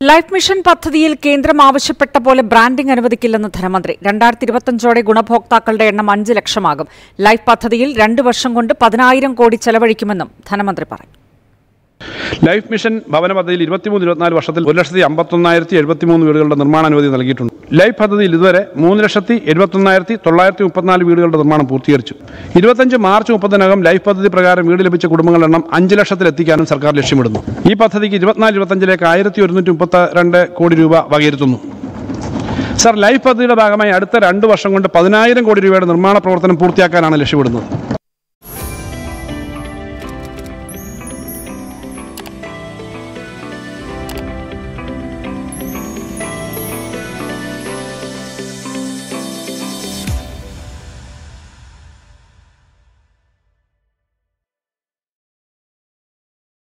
life mission പദ്ധതിയിൽ കേന്ദ്രം ആവശ്യപ്പെട്ട പോലെ ബ്രാൻഡിംഗ് അനുവദിക്കില്ലെന്ന് ധനമന്ത്രി രണ്ടായിരത്തി ഇരുപത്തിയഞ്ചോടെ ഗുണഭോക്താക്കളുടെ എണ്ണം അഞ്ച് ലക്ഷമാകും ലൈഫ് പദ്ധതിയിൽ രണ്ട് വർഷം കൊണ്ട് പതിനായിരം കോടി ചെലവഴിക്കുമെന്നും ധനമന്ത്രി പറഞ്ഞു ലൈഫ് മിഷൻ ഭവന പദ്ധതിയിൽ ഇരുപത്തിമൂന്ന് ഇരുപത്തിനാല് വർഷത്തിൽ ഒരു ലക്ഷത്തി അമ്പത്തൊന്നായിരത്തി എഴുപത്തിമൂന്ന് വീടുകളുടെ നിർമ്മാണ അനുമതി നൽകിയിട്ടുണ്ട് ലൈഫ് പദ്ധതിയിൽ ഇതുവരെ മൂന്ന് ലക്ഷത്തി എഴുപത്തൊന്നായിരത്തി തൊള്ളായിരത്തി മുപ്പത്തിനാല് വീടുകളുടെ നിർമ്മാണം പൂർത്തീകരിച്ചു ഇരുപത്തഞ്ച് മാർച്ച് മുപ്പതിനകം ലൈഫ് പദ്ധതി പ്രകാരം വീട് ലഭിച്ച കുടുംബങ്ങളുടെ എണ്ണം അഞ്ച് ലക്ഷത്തിലെത്തിക്കാനും സർക്കാർ ലക്ഷ്യമിടുന്നു ഈ പദ്ധതിക്ക് ഇരുപത്തിനാല് ഇരുപത്തഞ്ചിലേക്ക് ആയിരത്തി ഒരുന്നൂറ്റി മുപ്പത്തി രണ്ട് കോടി രൂപ വകയിരുത്തുന്നു സർ ലൈഫ് പദ്ധതിയുടെ ഭാഗമായി അടുത്ത രണ്ട് വർഷം കൊണ്ട് പതിനായിരം കോടി രൂപയുടെ നിർമ്മാണ പ്രവർത്തനം പൂർത്തിയാക്കാനാണ് ലക്ഷ്യമിടുന്നത്